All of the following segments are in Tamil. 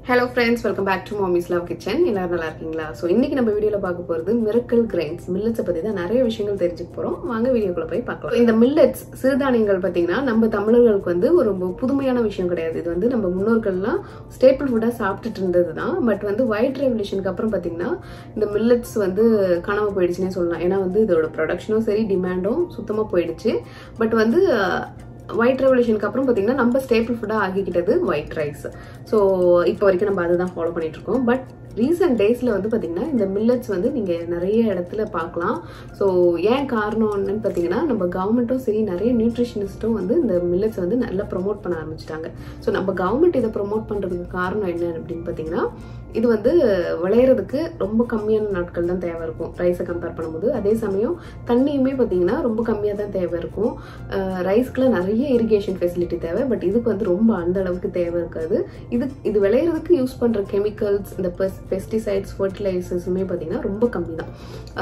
hello friends welcome back to mommy's love kitchen எல்லாரும் நல்லா இருக்கீங்களா ஸோ இன்னைக்கு நம்ம வீடியோவில் பார்க்க போகிறது மிரக்கல் கிரைன்ஸ் மில்லட்ஸை பற்றி தான் நிறைய விஷயங்கள் தெரிஞ்சுக்க போகிறோம் வாங்க வீடியோக்குள்ள போய் பார்க்கலாம் இந்த மில்லட்ஸ் சிறுதானியங்கள் பார்த்தீங்கன்னா நம்ம தமிழர்களுக்கு வந்து ஒரு ரொம்ப புதுமையான விஷயம் கிடையாது இது வந்து நம்ம முன்னோர்கள்லாம் ஸ்டேபிள் ஃபுட்டாக சாப்பிட்டுட்டு இருந்தது தான் பட் வந்து ஒயிட் ரெவல்யூஷனுக்கு அப்புறம் பார்த்தீங்கன்னா இந்த மில்லட்ஸ் வந்து காணாமல் போயிடுச்சுன்னே சொல்லலாம் ஏன்னா வந்து இதோட ப்ரொடக்ஷனும் சரி டிமாண்டும் சுத்தமாக போயிடுச்சு பட் வந்து ஒயிட் ரெவல்யூஷனுக்கு அப்புறம் பார்த்தீங்கன்னா நம்ம ஸ்டேபிள் ஃபுட்டாக ஆகிக்கிட்டது ஒயிட் ரைஸ் ஸோ இப்போ வரைக்கும் நம்ம அதை தான் ஃபாலோ பண்ணிட்டு இருக்கோம் பட் ரீசெண்ட் டேஸில் வந்து பார்த்தீங்கன்னா இந்த மில்லட்ஸ் வந்து நீங்கள் நிறைய இடத்துல பார்க்கலாம் ஸோ ஏன் காரணம்னு பார்த்தீங்கன்னா நம்ம கவர்மெண்ட்டும் சரி நிறைய நியூட்ரிஷனிஸ்ட்டும் வந்து இந்த மில்லட்ஸ் வந்து நல்லா ப்ரொமோட் பண்ண ஆரம்பிச்சிட்டாங்க ஸோ நம்ம கவர்மெண்ட் இதை ப்ரொமோட் பண்ணுறதுக்கு காரணம் என்ன அப்படின்னு பார்த்தீங்கன்னா இது வந்து விளையிறதுக்கு ரொம்ப கம்மியான நாட்கள் தான் தேவை இருக்கும் ரைஸை கம்பேர் பண்ணும்போது அதே சமயம் தண்ணியுமே பார்த்தீங்கன்னா ரொம்ப கம்மியாக தான் தேவை இருக்கும் ரைஸ்க்குலாம் நிறைய இரிகேஷன் ஃபெசிலிட்டி தேவை பட் இதுக்கு வந்து ரொம்ப அந்த அளவுக்கு தேவை இருக்காது இது இது விளையிறதுக்கு யூஸ் பண்ணுற கெமிக்கல்ஸ் இந்த பெஸ் பெஸ்டிசைட்ஸ் ஃபர்டிலைசர்ஸுமே பார்த்தீங்கன்னா ரொம்ப கம்மி தான்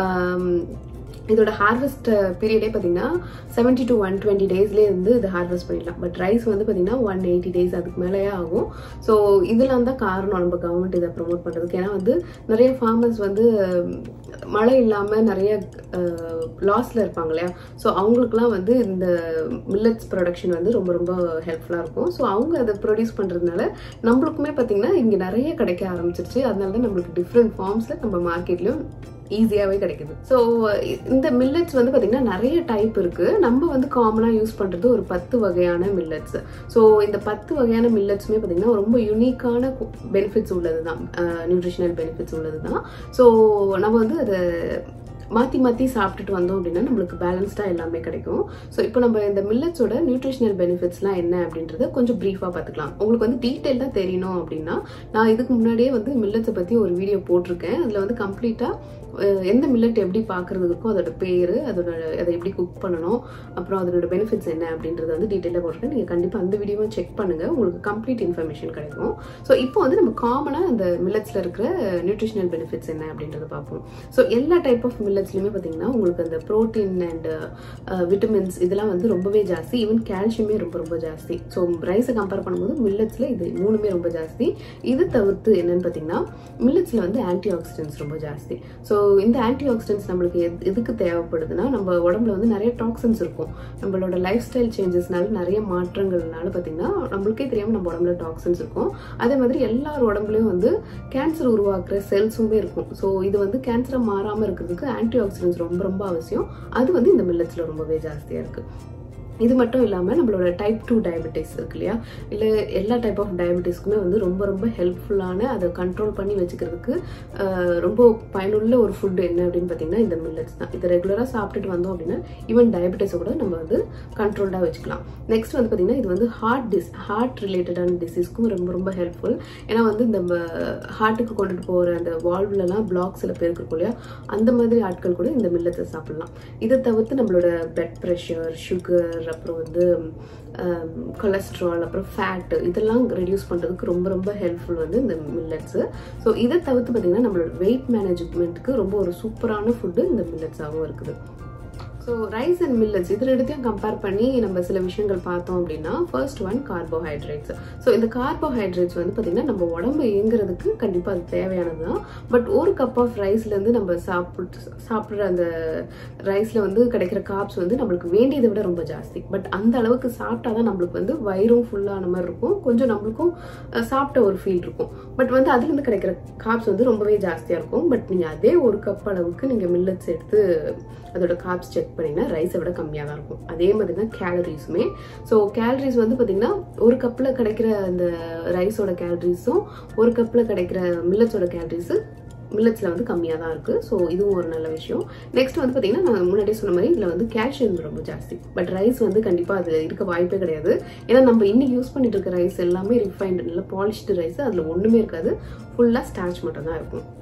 இதோட ஹார்வெஸ்ட் பீரியடே பார்த்தீங்கன்னா செவன்டி டு ஒன் டுவெண்ட்டி டேஸ்லேயே வந்து இது ஹார்வெஸ்ட் பண்ணிடலாம் பட் ரைஸ் வந்து பார்த்தீங்கன்னா ஒன் எயிட்டி டேஸ் அதுக்கு மேலேயே ஆகும் ஸோ இதெல்லாம் தான் காரணம் நம்ம கவர்மெண்ட் இதை ப்ரொமோட் பண்ணுறதுக்கு ஏன்னா வந்து நிறைய ஃபார்மர்ஸ் வந்து மழை இல்லாமல் நிறைய லாஸில் இருப்பாங்க இல்லையா ஸோ அவங்களுக்குலாம் வந்து இந்த மில்லட்ஸ் ப்ரொடக்ஷன் வந்து ரொம்ப ரொம்ப ஹெல்ப்ஃபுல்லாக இருக்கும் ஸோ அவங்க அதை ப்ரொடியூஸ் பண்ணுறதுனால நம்மளுக்குமே பார்த்தீங்கன்னா இங்கே நிறைய கிடைக்க ஆரம்பிச்சிருச்சு அதனால தான் நம்மளுக்கு டிஃப்ரெண்ட் ஃபார்ம்ஸில் நம்ம மார்க்கெட்லேயும் ஈஸியாகவே கிடைக்குது ஸோ இந்த மில்லட்ஸ் வந்து பார்த்திங்கன்னா நிறைய டைப் இருக்குது நம்ம வந்து காமனாக யூஸ் பண்ணுறது ஒரு பத்து வகையான மில்லட்ஸ் ஸோ இந்த பத்து வகையான மில்லட்ஸுமே பார்த்திங்கன்னா ரொம்ப யூனிக்கான பெனிஃபிட்ஸ் உள்ளது தான் நியூட்ரிஷனல் பெனிஃபிட்ஸ் உள்ளது தான் ஸோ நம்ம வந்து அதை மாற்றி மாற்றி சாப்பிட்டுட்டு வந்தோம் அப்படின்னா நம்மளுக்கு பேலன்ஸ்டாக எல்லாமே கிடைக்கும் ஸோ இப்போ நம்ம இந்த மில்லட்ஸோட நியூட்ரிஷனல் பெனிஃபிட்ஸ்லாம் என்ன அப்படின்றத கொஞ்சம் ப்ரீஃபாக பார்த்துக்கலாம் உங்களுக்கு வந்து டீட்டெயிலாக தெரியணும் அப்படின்னா நான் இதுக்கு முன்னாடியே வந்து மில்லட்ஸை பற்றி ஒரு வீடியோ போட்டிருக்கேன் அதில் வந்து கம்ப்ளீட்டாக எந்த மில்லட் எப்படி பார்க்குறதுக்கும் அதோட பேர் அதோட அதை எப்படி குக் பண்ணணும் அப்புறம் அதோட பெனிஃபிட்ஸ் என்ன அப்படின்றத வந்து டீட்டெயிலாக போட்டிருக்கேன் நீங்கள் கண்டிப்பாக அந்த வீடியோவும் செக் பண்ணுங்கள் உங்களுக்கு கம்ப்ளீட் இன்ஃபர்மேஷன் கிடைக்கும் ஸோ இப்போ வந்து நம்ம காமனாக அந்த மில்லட்ஸில் இருக்கிற நியூட்ரிஷனல் பெனிஃபிட்ஸ் என்ன அப்படின்றத பார்ப்போம் ஸோ எல்லா டைப் ஆஃப் மில்லட்ஸ்லையுமே பார்த்தீங்கன்னா உங்களுக்கு அந்த ப்ரோட்டீன் அண்ட் விட்டமின்ஸ் இதெல்லாம் வந்து ரொம்பவே ஜாஸ்தி ஈவன் கால்சியமே ரொம்ப ரொம்ப ஜாஸ்தி ஸோ ரைஸை கம்பேர் பண்ணும்போது மில்லட்ஸில் இது மூணுமே ரொம்ப ஜாஸ்தி இது தவிர்த்து என்னன்னு பார்த்தீங்கன்னா மில்லட்ஸில் வந்து ஆன்டி ஆக்சிடென்ட்ஸ் ரொம்ப ஜாஸ்தி ஸோ இந்த ஆன்டி ஆக்சிடென்ட்ஸ் நம்மளுக்கு எது எதுக்கு தேவைப்படுதுன்னா நம்ம உடம்புல வந்து நிறைய டாக்ஸின்ஸ் இருக்கும் நம்மளோட லைஃப் ஸ்டைல் சேஞ்சஸ்னால நிறைய மாற்றங்கள்னால பார்த்தீங்கன்னா நம்மளுக்கே தெரியாமல் நம்ம உடம்புல டாக்ஸின்ஸ் இருக்கும் அதே மாதிரி எல்லார் உடம்புலையும் வந்து கேன்சர் உருவாக்குற செல்ஸுமே இருக்கும் ஸோ இது வந்து கேன்சரை மாறாமல் இருக்கிறதுக்கு ஆன்டி ஆக்சிடென்ட்ஸ் ரொம்ப ரொம்ப அவசியம் அது வந்து இந்த மில்லட்ஸில் ரொம்பவே ஜாஸ்தியாக இருக்குது இது மட்டும் இல்லாமல் நம்மளோட டைப் டூ டயபெட்டிஸ் இருக்கு இல்லையா இல்லை எல்லா டைப் ஆஃப் டயபெட்டிஸ்க்குமே வந்து ரொம்ப ரொம்ப ஹெல்ப்ஃபுல்லான அதை கண்ட்ரோல் பண்ணி வச்சுக்கிறதுக்கு ரொம்ப பயனுள்ள ஒரு ஃபுட் என்ன அப்படின்னு பார்த்தீங்கன்னா இந்த மில்லட்ஸ் தான் இதை ரெகுலராக சாப்பிட்டுட்டு வந்தோம் அப்படின்னா ஈவன் டயபெட்டிஸை கூட நம்ம வந்து கண்ட்ரோல்டாக வச்சுக்கலாம் நெக்ஸ்ட் வந்து பார்த்தீங்கன்னா இது வந்து ஹார்ட் டிஸ் ஹார்ட் ரிலேட்டடான டிசீஸ்க்கும் ரொம்ப ரொம்ப ஹெல்ப்ஃபுல் ஏன்னா வந்து இந்த ஹார்ட்டுக்கு கொண்டுட்டு போகிற அந்த வால்வ்லலாம் பிளாக் சில பேருக்கு இருக்கும் இல்லையா அந்த மாதிரி ஆட்கள் கூட இந்த மில்லட்ஸை சாப்பிடலாம் இதை தவிர்த்து நம்மளோட பிளட் ப்ரெஷர் சுகர் அப்புறம் வந்து கொலஸ்ட்ரால் அப்புறம் ஃபேட் இதெல்லாம் ரெடியூஸ் பண்ணுறதுக்கு ரொம்ப ரொம்ப ஹெல்ப்ஃபுல் வந்து இந்த மில்லட்ஸு ஸோ இதை தவிர்த்து பார்த்திங்கன்னா நம்மளோட வெயிட் மேனேஜ்மெண்ட்டுக்கு ரொம்ப ஒரு சூப்பரான ஃபுட்டு இந்த மில்லட்ஸாகவும் இருக்குது ஸோ ரைஸ் அண்ட் மில்லட்ஸ் இது ரெண்டுத்தையும் கம்பேர் பண்ணி நம்ம சில விஷயங்கள் பார்த்தோம் அப்படின்னா ஃபர்ஸ்ட் ஒன் கார்போஹைட்ரேட்ஸ் ஸோ இந்த கார்போஹைட்ரேட்ஸ் வந்து பார்த்திங்கன்னா நம்ம உடம்பு இயங்குறதுக்கு கண்டிப்பாக அது தேவையானது தான் பட் ஒரு கப் ஆஃப் ரைஸ்லேருந்து நம்ம சாப்பிட்டு சாப்பிட்ற அந்த ரைஸில் வந்து கிடைக்கிற காப்ஸ் வந்து நம்மளுக்கு வேண்டியதை விட ரொம்ப ஜாஸ்தி பட் அந்த அளவுக்கு சாப்பிட்டா தான் நம்மளுக்கு வந்து வயிறும் ஃபுல்லான மாதிரி இருக்கும் கொஞ்சம் நம்மளுக்கும் சாப்பிட்ட ஒரு ஃபீல் இருக்கும் பட் வந்து அதுலேருந்து கிடைக்கிற காப்ஸ் வந்து ரொம்பவே ஜாஸ்தியாக இருக்கும் பட் நீங்கள் அதே ஒரு கப் அளவுக்கு நீங்கள் மில்லட்ஸ் எடுத்து அதோட காப்ஸ் செக் பண்ணிங்கன்னா ரைஸை விட கம்மியாக தான் இருக்கும் அதே மாதிரி தான் கேலரிஸுமே ஸோ கேலரிஸ் வந்து பார்த்திங்கன்னா ஒரு கப்பில் கிடைக்கிற அந்த ரைஸோட கேலரிஸும் ஒரு கப்பில் கிடைக்கிற மில்லட்ஸோட கேலரிஸு மில்லட்ஸில் வந்து கம்மியாக தான் இருக்குது ஸோ இதுவும் ஒரு நல்ல விஷயம் நெக்ஸ்ட் வந்து பார்த்திங்கன்னா நான் முன்னாடியே சொன்ன மாதிரி இதில் வந்து கேல்சியம் ரொம்ப ஜாஸ்தி பட் ரைஸ் வந்து கண்டிப்பாக அதில் இருக்க வாய்ப்பே கிடையாது ஏன்னா நம்ம இன்னைக்கு யூஸ் பண்ணிட்டு இருக்க ரைஸ் எல்லாமே ரிஃபைன்டு நல்ல பாலிஷ்டு ரைஸ் அதில் ஒன்றுமே இருக்காது ஃபுல்லாக ஸ்டார்ச் மட்டும் தான் இருக்கும் ஸோ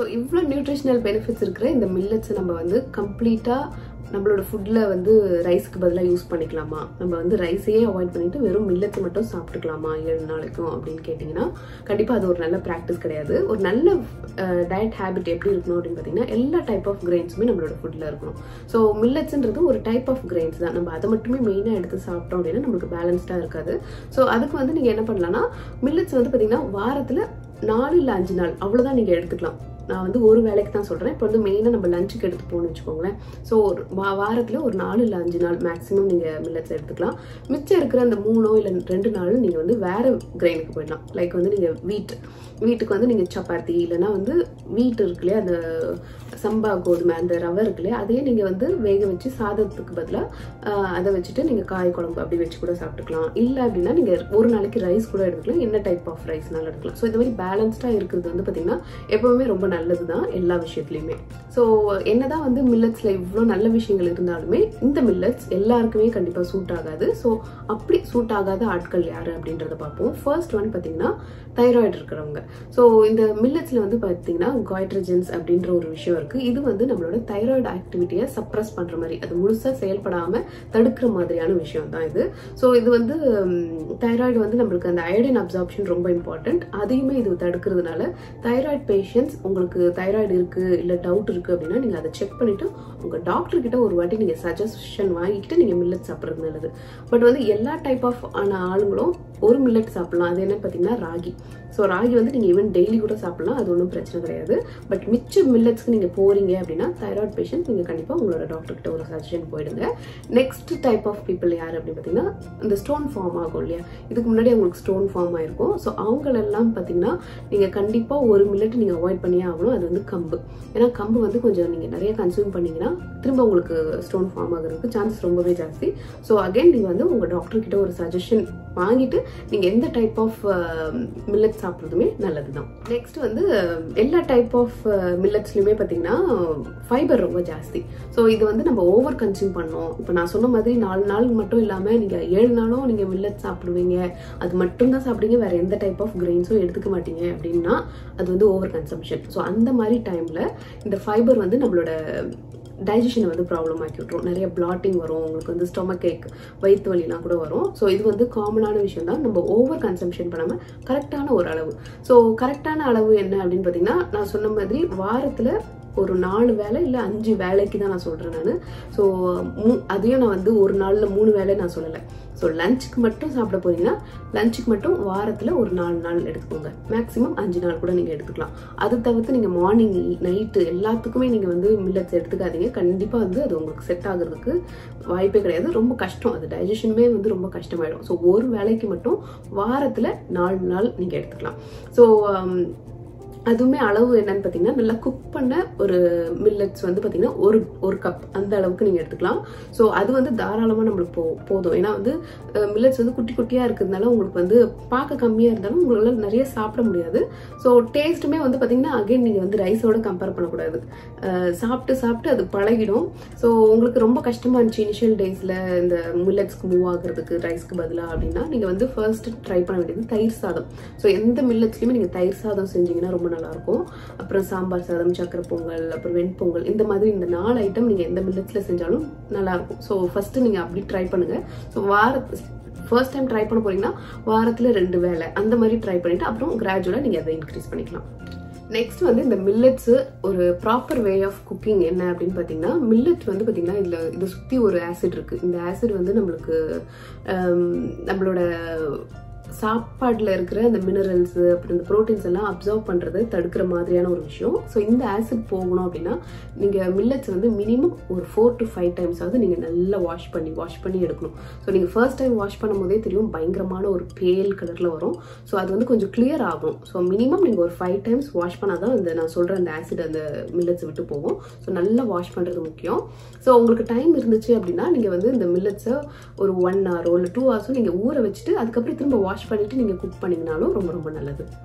ஸோ இவ்வளோ நியூட்ரிஷனல் பெனிஃபிட்ஸ் இருக்கிற இந்த மில்லட்ஸை நம்ம வந்து கம்ப்ளீட்டாக நம்மளோட ஃபுட்டில் வந்து ரைஸ்க்கு பதிலாக யூஸ் பண்ணிக்கலாமா நம்ம வந்து ரைஸையே அவாய்ட் பண்ணிட்டு வெறும் மில்லட்ஸ் மட்டும் சாப்பிட்டுக்கலாமா ஏழு நாளைக்கும் அப்படின்னு கேட்டிங்கன்னா கண்டிப்பாக அது ஒரு நல்ல ப்ராக்டிஸ் கிடையாது ஒரு நல்ல டயட் ஹேபிட் எப்படி இருக்கணும் அப்படின்னு பார்த்தீங்கன்னா எல்லா டைப் ஆஃப் கிரெயின்ஸுமே நம்மளோட ஃபுட்டில் இருக்கணும் ஸோ மில்லட்ஸ்ன்றது ஒரு டைப் ஆஃப் கிரெயின்ஸ் தான் நம்ம அதை மட்டுமே மெயினாக எடுத்து சாப்பிட்டோம் அப்படின்னா நம்மளுக்கு பேலன்ஸ்டாக இருக்காது ஸோ அதுக்கு வந்து நீங்கள் என்ன பண்ணலாம்னா மில்லட்ஸ் வந்து பார்த்தீங்கன்னா வாரத்தில் நாலு இல்லை அஞ்சு நாள் அவ்வளோதான் நீங்கள் எடுத்துக்கலாம் நான் வந்து ஒரு வேலைக்கு தான் சொல்கிறேன் இப்போ வந்து மெயினாக நம்ம லஞ்சுக்கு எடுத்து போகணும்னு வச்சுக்கோங்களேன் ஸோ ஒரு வா வாரத்தில் ஒரு நாலு இல்லை அஞ்சு நாள் மேக்ஸிமம் நீங்கள் மில்லட்ஸ் எடுத்துக்கலாம் மிச்சம் இருக்கிற அந்த மூணோ இல்லை ரெண்டு நாள் நீங்கள் வந்து வேறு கிரெயினுக்கு போயிடலாம் லைக் வந்து நீங்கள் வீட் வீட்டுக்கு வந்து நீங்கள் சப்பாத்தி இல்லைன்னா வந்து வீட் இருக்கு இல்லையா அந்த சம்பா கோதுமை அந்த ரவை இருக்கு இல்லையா அதையே நீங்கள் வந்து வேக வச்சு சாதத்துக்கு பதிலாக அதை வச்சுட்டு நீங்கள் காய் குழம்பு அப்படி வச்சு கூட சாப்பிட்டுக்கலாம் இல்லை அப்படின்னா நீங்கள் ஒரு நாளைக்கு ரைஸ் கூட எடுத்துக்கலாம் என்ன டைப் ஆஃப் ரைஸ்னாலும் எடுக்கலாம் ஸோ இந்த மாதிரி பேலன்ஸ்டாக இருக்கிறது வந்து பார்த்தீங்கன்னா எப்பவுமே ரொம்ப நல்லது தான் எல்லா விஷயத்துலையுமே ஸோ என்னதான் வந்து மில்லட்ஸில் இவ்வளோ நல்ல விஷயங்கள் இருந்தாலுமே இந்த மில்லட்ஸ் எல்லாருக்குமே கண்டிப்பாக சூட் ஆகாது ஸோ அப்படி சூட் ஆகாத ஆட்கள் யார் அப்படின்றத பார்ப்போம் ஃபர்ஸ்ட் ஒன் பார்த்தீங்கன்னா தைராய்டு இருக்கிறவங்க ஸோ இந்த மில்லட்ஸில் வந்து பார்த்தீங்கன்னா காய்ட்ரஜன்ஸ் அப்படின்ற ஒரு விஷயம் இருக்குது இது வந்து நம்மளோட தைராய்டு ஆக்டிவிட்டியை சப்ரஸ் பண்ணுற மாதிரி அது முழுசாக செயல்படாமல் தடுக்கிற மாதிரியான விஷயம் தான் இது ஸோ இது வந்து தைராய்டு வந்து நம்மளுக்கு அந்த அயோடின் அப்சார்ப்ஷன் ரொம்ப இம்பார்ட்டன்ட் அதையுமே இது தடுக்கிறதுனால தைராய்டு பேஷண்ட்ஸ் உங்களுக்கு தைராய்டு இருக்குது இல்லை டவுட் இருக்குது அப்படின்னா நீங்கள் அதை செக் பண்ணிவிட்டு உங்கள் டாக்டர் கிட்ட ஒரு வாட்டி நீங்கள் சஜஷன் வாங்கிக்கிட்டு நீங்கள் மில்லட் சாப்பிட்றது நல்லது பட் வந்து எல்லா டைப் ஆஃப் ஆன ஆளுங்களும் ஒரு மில்லட் சாப்பிடலாம் அது என்ன பார்த்தீங்கன்னா ராகி ஸோ ராகி வந்து நீங்கள் ஈவன் டெய்லி கூட சாப்பிடலாம் அது ஒன்றும் பிரச்சனை கிடையாது பட் மிச்ச மில்லட்ஸ்க்கு நீங்கள் போறீங்க அப்படின்னா தைராய்டு பேஷண்ட் நீங்கள் கண்டிப்பாக உங்களோட டாக்டர் கிட்ட ஒரு சஜஷன் போயிடுங்க நெக்ஸ்ட் டைப் ஆஃப் பீப்புள் யார் அப்படின்னு பார்த்தீங்கன்னா இந்த ஸ்டோன் ஃபார்ம் ஆகும் இல்லையா இதுக்கு முன்னாடி அவங்களுக்கு ஸ்டோன் ஃபார்ம் ஆயிருக்கும் ஸோ அவங்களெல்லாம் பார்த்தீங்கன்னா நீங்கள் கண்டிப்பாக ஒரு மில்லட் நீங்கள் அவாய்ட் பண்ணியே ஆகணும் அது வந்து கம்பு ஏன்னா கம்பு வந்து கொஞ்சம் நீங்கள் நிறைய கன்சியூம் பண்ணீங்கன்னா திரும்ப உங்களுக்கு ஸ்டோன் ஃபார்ம் ஆகிறதுக்கு சான்சஸ் ரொம்பவே ஜாஸ்தி ஸோ அகைன் நீங்கள் வந்து உங்கள் டாக்டர் கிட்ட ஒரு சஜஷன் வாங்கிட்டு நீங்கள் எந்த டைப் ஆஃப் மில்லட் சாப்பிட்றதுமே நல்லது தான் நெக்ஸ்ட் வந்து எல்லா டைப் ஆஃப் மில்லட்ஸ்லையுமே பார்த்தீங்கன்னா ஃபைபர் ரொம்ப ஜாஸ்தி ஸோ இது வந்து நம்ம ஓவர் கன்சியூம் பண்ணோம் இப்போ நான் சொன்ன மாதிரி நாலு நாள் மட்டும் இல்லாமல் நீங்கள் ஏழு நாளும் நீங்கள் மில்லட் சாப்பிடுவீங்க அது மட்டும்தான் சாப்பிடுவீங்க வேற எந்த டைப் ஆஃப் கிரெயின்ஸும் எடுத்துக்க மாட்டீங்க அப்படின்னா அது வந்து ஓவர் கன்சம்ஷன் ஸோ அந்த மாதிரி டைமில் இந்த ஃபைபர் வந்து நம்மளோட டைஜஷனை வந்து ப்ராப்ளம் ஆக்கி விட்ரும் நிறைய பிளாட்டிங் வரும் உங்களுக்கு வந்து ஸ்டொமக் ஏக் வயிற்று வலிலாம் கூட வரும் ஸோ இது வந்து காமனான விஷயம் தான் நம்ம ஓவர் கன்சம்ஷன் பண்ணாமல் கரெக்டான ஒரு அளவு ஸோ கரெக்டான அளவு என்ன அப்படின்னு பார்த்தீங்கன்னா நான் சொன்ன மாதிரி வாரத்தில் ஒரு நாலு வேலை இல்லை அஞ்சு வேலைக்கு தான் நான் சொல்கிறேன் நான் ஸோ அதையும் நான் வந்து ஒரு நாளில் மூணு வேலை நான் சொல்லலை ஸோ லஞ்சுக்கு மட்டும் சாப்பிட போறீங்கன்னா லஞ்சுக்கு மட்டும் வாரத்தில் ஒரு நாலு நாள் எடுத்துக்கோங்க மேக்ஸிமம் அஞ்சு நாள் கூட நீங்கள் எடுத்துக்கலாம் அது தவிர்த்து நீங்கள் மார்னிங் நைட்டு எல்லாத்துக்குமே நீங்கள் வந்து மில்லட்ஸ் எடுத்துக்காதீங்க கண்டிப்பாக வந்து அது உங்களுக்கு செட் ஆகுறதுக்கு வாய்ப்பே கிடையாது ரொம்ப கஷ்டம் அது டைஜஷனுமே வந்து ரொம்ப கஷ்டமாயிடும் ஸோ ஒரு வேலைக்கு மட்டும் வாரத்தில் நாலு நாள் நீங்கள் எடுத்துக்கலாம் ஸோ அதுவுமே அளவு என்னன்னு பார்த்தீங்கன்னா நல்லா குக் பண்ண ஒரு மில்லட்ஸ் வந்து பார்த்தீங்கன்னா ஒரு ஒரு கப் அந்த அளவுக்கு நீங்கள் எடுத்துக்கலாம் ஸோ அது வந்து தாராளமாக நம்மளுக்கு போ போதும் ஏன்னா வந்து மில்லட்ஸ் வந்து குட்டி குட்டியாக இருக்கிறதுனால உங்களுக்கு வந்து பார்க்க கம்மியாக இருந்தாலும் உங்களால் நிறைய சாப்பிட முடியாது ஸோ டேஸ்ட்டுமே வந்து பார்த்தீங்கன்னா அகைன் நீங்கள் வந்து ரைஸோட கம்பேர் பண்ணக்கூடாது சாப்பிட்டு சாப்பிட்டு அது பழகிடும் ஸோ உங்களுக்கு ரொம்ப கஷ்டமாக இருந்துச்சு இனிஷியல் டேஸில் இந்த மில்லட்ஸ்க்கு மூவ் ஆகுறதுக்கு ரைஸ்க்கு பதிலாக அப்படின்னா நீங்கள் வந்து ஃபர்ஸ்ட் ட்ரை பண்ண வேண்டியது தயிர் சாதம் ஸோ எந்த மில்லட்ஸ்லையுமே நீங்கள் தயிர் சாதம் செஞ்சீங்கன்னா ரொம்ப நல்லாயிருக்கும் அப்புறம் சாம்பார் சாதம் சக்கரை பொங்கல் அப்புறம் வெண்பொங்கல் இந்த மாதிரி இந்த நாலு ஐட்டம் நீங்கள் எந்த மில்லட்ஸில் செஞ்சாலும் நல்லாயிருக்கும் ஸோ ஃபஸ்ட்டு நீங்கள் அப்படி ட்ரை பண்ணுங்கள் ஸோ வார ஃபர்ஸ்ட் டைம் ட்ரை பண்ண போறீங்கன்னா வாரத்தில் ரெண்டு வேலை அந்த மாதிரி ட்ரை பண்ணிவிட்டு அப்புறம் கிராஜுவலாக நீங்கள் அதை இன்க்ரீஸ் பண்ணிக்கலாம் நெக்ஸ்ட் வந்து இந்த மில்லட்ஸ் ஒரு ப்ராப்பர் வே ஆஃப் குக்கிங் என்ன அப்படின்னு பார்த்தீங்கன்னா மில்லட் வந்து பார்த்தீங்கன்னா இதில் இதை சுற்றி ஒரு ஆசிட் இருக்குது இந்த ஆசிட் வந்து நம்மளுக்கு நம்மளோட சாப்பாட்டில் இருக்கிற அந்த மினரல்ஸ் அப்புறம் இந்த ப்ரோட்டீன்ஸ் எல்லாம் அப்சர்வ் பண்ணுறதை தடுக்கிற மாதிரியான ஒரு விஷயம் ஸோ இந்த ஆசிட் போகணும் அப்படின்னா நீங்கள் மில்லட்ஸ் வந்து மினிமம் ஒரு ஃபோர் டு ஃபைவ் டைம்ஸ் ஆகுது நீங்கள் நல்லா வாஷ் பண்ணி வாஷ் பண்ணி எடுக்கணும் ஸோ நீங்கள் ஃபர்ஸ்ட் டைம் வாஷ் பண்ணும் போதே தெரியும் பயங்கரமான ஒரு பேல் கலரில் வரும் ஸோ அது வந்து கொஞ்சம் கிளியர் ஆகும் ஸோ மினிமம் நீங்கள் ஒரு ஃபைவ் டைம்ஸ் வாஷ் பண்ணால் தான் இந்த நான் சொல்கிற அந்த ஆசிட் அந்த மில்லட்ஸ் விட்டு போகும் ஸோ நல்லா வாஷ் பண்ணுறது முக்கியம் ஸோ உங்களுக்கு டைம் இருந்துச்சு அப்படின்னா நீங்கள் வந்து இந்த மில்லட்ஸை ஒரு ஒன் ஹவரோ இல்லை டூ ஹவர்ஸோ நீங்கள் ஊற வச்சுட்டு அதுக்கப்புறம் திரும்ப வாஷ் பண்ணிவிட்டு நீங்கள் குக் பண்ணிங்கனாலும் ரொம்ப ரொம்ப நல்லது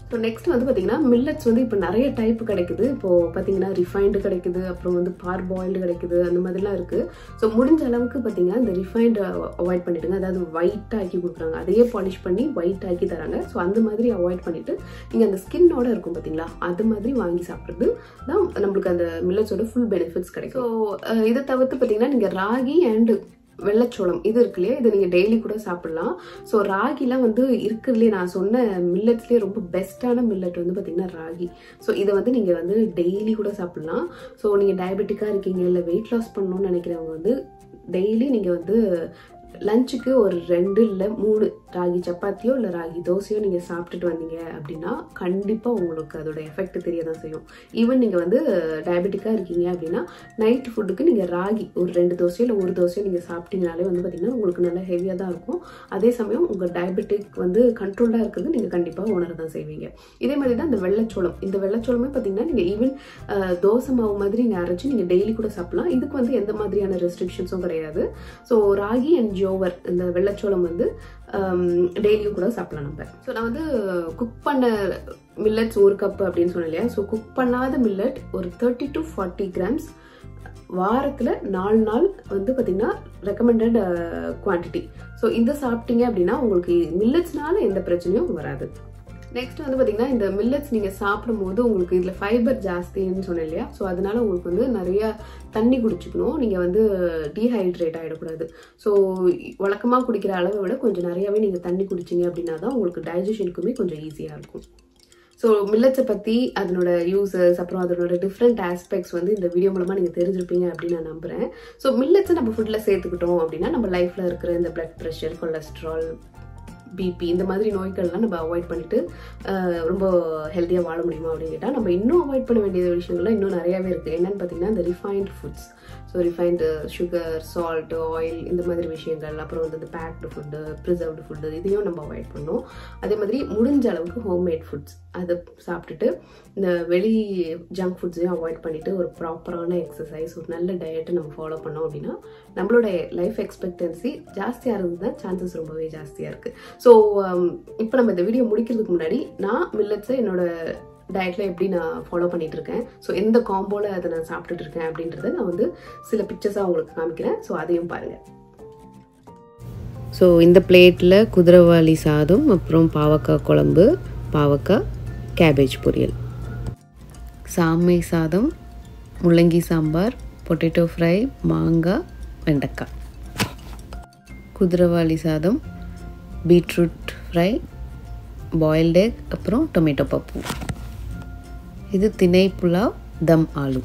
ஸோ நெக்ஸ்ட் வந்து பார்த்தீங்கன்னா மில்லட்ஸ் வந்து இப்போ நிறைய டைப் கிடைக்குது இப்போ பார்த்தீங்கன்னா ரிஃபைண்டு கிடைக்குது அப்புறம் வந்து பார் பாயில்டு கிடைக்குது அந்த மாதிரிலாம் இருக்கு ஸோ முடிஞ்ச அளவுக்கு பார்த்தீங்கன்னா இந்த ரிஃபைண்ட் அவாய்ட் பண்ணிட்டுங்க அதாவது ஒயிட் ஆக்கி கொடுக்குறாங்க அதையே பாலிஷ் பண்ணி ஒயிட் ஆக்கி தராங்க ஸோ அந்த மாதிரி அவாய்ட் பண்ணிட்டு நீங்கள் அந்த ஸ்கின்னோட இருக்கும் பார்த்தீங்களா அது மாதிரி வாங்கி சாப்பிட்றது தான் நம்மளுக்கு அந்த மில்லட்ஸோட ஃபுல் பெனிஃபிட்ஸ் கிடைக்கும் ஸோ இதை தவிர்த்து பார்த்தீங்கன்னா நீங்கள் ராகி அண்டு வெள்ளச்சோளம் இது இருக்கு இல்லையா இதை நீங்கள் டெய்லி கூட சாப்பிடலாம் ஸோ ராகிலாம் வந்து இருக்கிறதுலே நான் சொன்ன மில்லட்ஸ்லேயே ரொம்ப பெஸ்ட்டான மில்லட் வந்து பார்த்தீங்கன்னா ராகி ஸோ இதை வந்து நீங்கள் வந்து டெய்லி கூட சாப்பிடலாம் ஸோ நீங்கள் டயபெட்டிக்காக இருக்கீங்க இல்லை வெயிட் லாஸ் பண்ணணும்னு நினைக்கிறவங்க வந்து டெய்லி நீங்கள் வந்து லஞ்சுக்கு ஒரு ரெண்டு இல்லை மூணு ராகி சப்பாத்தியோ இல்லை ராகி தோசையோ நீங்கள் சாப்பிட்டுட்டு வந்தீங்க அப்படின்னா கண்டிப்பாக உங்களுக்கு அதோட எஃபெக்ட் தெரிய தான் செய்யும் ஈவன் நீங்கள் வந்து டயபெட்டிக்காக இருக்கீங்க அப்படின்னா நைட் ஃபுட்டுக்கு நீங்கள் ராகி ஒரு ரெண்டு தோசையோ இல்லை ஒரு தோசையோ நீங்கள் சாப்பிட்டீங்கனாலே வந்து பார்த்தீங்கன்னா உங்களுக்கு நல்லா ஹெவியாக தான் இருக்கும் அதே சமயம் உங்கள் டயபெட்டிக் வந்து கண்ட்ரோல்டாக இருக்கிறது நீங்கள் கண்டிப்பாக உணர தான் செய்வீங்க இதே மாதிரி தான் இந்த வெள்ளச்சோளம் இந்த வெள்ளச்சோளமே பார்த்தீங்கன்னா நீங்கள் ஈவன் தோசை மாவு மாதிரி நீங்கள் அரைச்சி நீங்கள் டெய்லி கூட சாப்பிடலாம் இதுக்கு வந்து எந்த மாதிரியான ரெஸ்ட்ரிக்ஷன்ஸும் கிடையாது ஸோ ராகி அண்ட் ஜோவர் இந்த வெள்ளச்சோளம் வந்து டெய்லியும் கூட சாப்பிடலாம் நம்ம ஸோ நான் வந்து குக் பண்ண மில்லட்ஸ் ஒரு கப் அப்படின்னு சொன்னேன் இல்லையா ஸோ குக் பண்ணாத மில்லட் ஒரு தேர்ட்டி டு ஃபார்ட்டி கிராம்ஸ் வாரத்தில் நாலு நாள் வந்து பார்த்திங்கன்னா ரெக்கமெண்டட் குவான்டிட்டி ஸோ இந்த சாப்பிட்டீங்க அப்படின்னா உங்களுக்கு மில்லட்ஸ்னால எந்த பிரச்சனையும் வராது நெக்ஸ்ட் வந்து பார்த்தீங்கன்னா இந்த மில்லட்ஸ் நீங்கள் சாப்பிடும் போது உங்களுக்கு இதில் ஃபைபர் ஜாஸ்தின்னு சொன்னேன் இல்லையா ஸோ அதனால உங்களுக்கு வந்து நிறைய தண்ணி குடிச்சுக்கணும் நீங்கள் வந்து டீஹைட்ரேட் ஆகிடக்கூடாது ஸோ வழக்கமாக குடிக்கிற அளவை விட கொஞ்சம் நிறையாவே நீங்கள் தண்ணி குடிச்சிங்க அப்படின்னா தான் உங்களுக்கு டைஜஷனுக்குமே கொஞ்சம் ஈஸியாக இருக்கும் ஸோ மில்லட்ஸை பற்றி அதனோட யூசஸ் அப்புறம் அதனோட டிஃப்ரெண்ட் ஆஸ்பெக்ட்ஸ் வந்து இந்த வீடியோ மூலமாக நீங்கள் தெரிஞ்சிருப்பீங்க அப்படின்னு நான் நம்புகிறேன் ஸோ மில்லட்ஸை நம்ம ஃபுட்டில் சேர்த்துக்கிட்டோம் அப்படின்னா நம்ம லைஃப்பில் இருக்கிற இந்த பிளட் ப்ரெஷர் கொலஸ்ட்ரால் பிபி இந்த மாதிரி நோய்கள்லாம் நம்ம அவாய்ட் பண்ணிட்டு ரொம்ப ஹெல்த்தியாக வாழ முடியுமா அப்படின்னு கேட்டால் நம்ம இன்னும் அவாய்ட் பண்ண வேண்டிய விஷயங்கள்லாம் இன்னும் நிறையாவே இருக்குது என்னன்னு பார்த்தீங்கன்னா இந்த refined foods so refined sugar salt oil இந்த மாதிரி விஷயங்கள் அப்புறம் வந்து இந்த பேக்டு ஃபுட்டு ப்ரிசர்வ்டு ஃபுட்டு இதையும் நம்ம அவாய்ட் பண்ணோம் அதே மாதிரி முடிஞ்ச அளவுக்கு ஹோம்மேட் ஃபுட்ஸ் அதை சாப்பிட்டுட்டு இந்த வெளி ஜங்க் ஃபுட்ஸையும் அவாய்ட் பண்ணிட்டு ஒரு ப்ராப்பரான எக்ஸசைஸ் ஒரு நல்ல டயட்டை நம்ம ஃபாலோ பண்ணோம் அப்படின்னா நம்மளோட லைஃப் எக்ஸ்பெக்டன்சி ஜாஸ்தியாக இருந்து தான் சான்சஸ் ரொம்பவே ஜாஸ்தியாக இருக்குது ஸோ இப்போ நம்ம இந்த வீடியோ முடிக்கிறதுக்கு முன்னாடி நான் மில்லட்ஸை என்னோட டயட்ல எப்படி நான் ஃபாலோ பண்ணிட்டு இருக்கேன் ஸோ எந்த காம்போல அதை நான் சாப்பிட்டுட்டு இருக்கேன் அப்படின்றத நான் வந்து சில பிக்சர்ஸாக உங்களுக்கு காமிக்கிறேன் ஸோ அதையும் பாருங்க ஸோ இந்த பிளேட்டில் குதிரைவாளி சாதம் அப்புறம் பாவக்காய் குழம்பு பாவக்காய் கேபேஜ் பொரியல் சாமை சாதம் முள்ளங்கி சாம்பார் பொட்டேட்டோ ஃப்ரை மாங்காய் வெண்டைக்காய் குதிரைவாளி சாதம் பீட்ரூட் ஃப்ரை பாயில்ட் எக் அப்புறம் டொமேட்டோ பப்பு இது திணை புலாவ் தம் ஆலு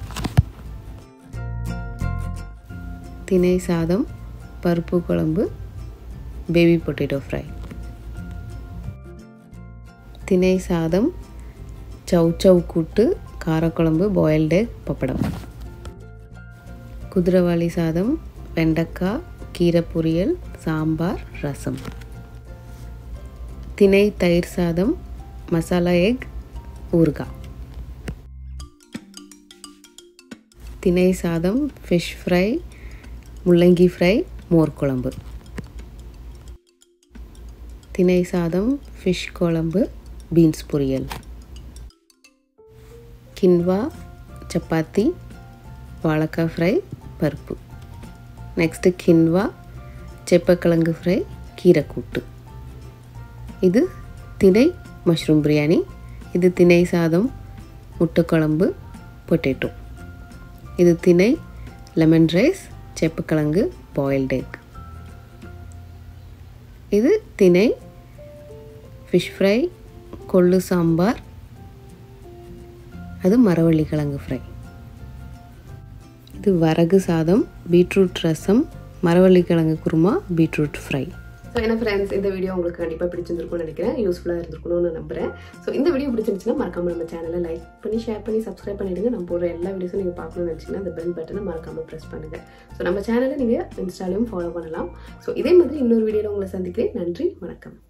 திணை சாதம் பருப்பு குழம்பு பேபி பொட்டேட்டோ ஃப்ரை திணை சாதம் சவ் சவ் கூட்டு காரக்குழம்பு பாயில்டு எக் பப்படம் குதிரைவாளி சாதம் வெண்டைக்காய் கீரை பொரியல் சாம்பார் ரசம் திணை தயிர் சாதம் மசாலா எக் ஊறுகாய் திணை சாதம் ஃபிஷ் ஃப்ரை முள்ளங்கி ஃப்ரை மோர் குழம்பு திணை சாதம் ஃபிஷ் குழம்பு பீன்ஸ் பொரியல் கின்வா சப்பாத்தி வாழைக்காய் ஃப்ரை பருப்பு நெக்ஸ்ட்டு கின்வா செப்பக்கிழங்கு ஃப்ரை கீரை கூட்டு இது திணை மஷ்ரூம் பிரியாணி இது திணை சாதம் முட்டைக்குழம்பு பொட்டேட்டோ இது திணை லெமன் ரைஸ் செப்பக்கிழங்கு பாயில்டு எக் இது திணை ஃபிஷ் ஃப்ரை கொள்ளு சாம்பார் அது மரவள்ளி கிழங்கு ஃப்ரை இது வரகு சாதம் பீட்ரூட் ரசம் மரவள்ளி கிழங்கு குருமா பீட்ரூட் ஃப்ரை ஸோ என்ன ஃப்ரெண்ட்ஸ் இந்த வீடியோ உங்களுக்கு கண்டிப்பாக பிடிச்சிருந்துருக்கும்னு நினைக்கிறேன் யூஸ்ஃபுல்லாக இருந்திருக்கணும்னு நம்புறேன் ஸோ இந்த வீடியோ பிடிச்சிருந்துச்சுன்னா மறக்காம நம்ம சேனலை லைக் பண்ணி ஷேர் பண்ணி சப்ஸ்கிரைப் பண்ணிடுங்க நம்ம போடுற எல்லா வீடியோஸும் நீங்கள் பார்க்கணும்னு நினச்சிங்கன்னா அந்த பெல் பட்டனை மறக்காம ப்ரெஸ் பண்ணுங்க ஸோ நம்ம சேனலை நீங்கள் இன்ஸ்டாலையும் ஃபாலோ பண்ணலாம் ஸோ இதே மாதிரி இன்னொரு வீடியோவில் உங்களை சந்திக்கிறேன் நன்றி வணக்கம்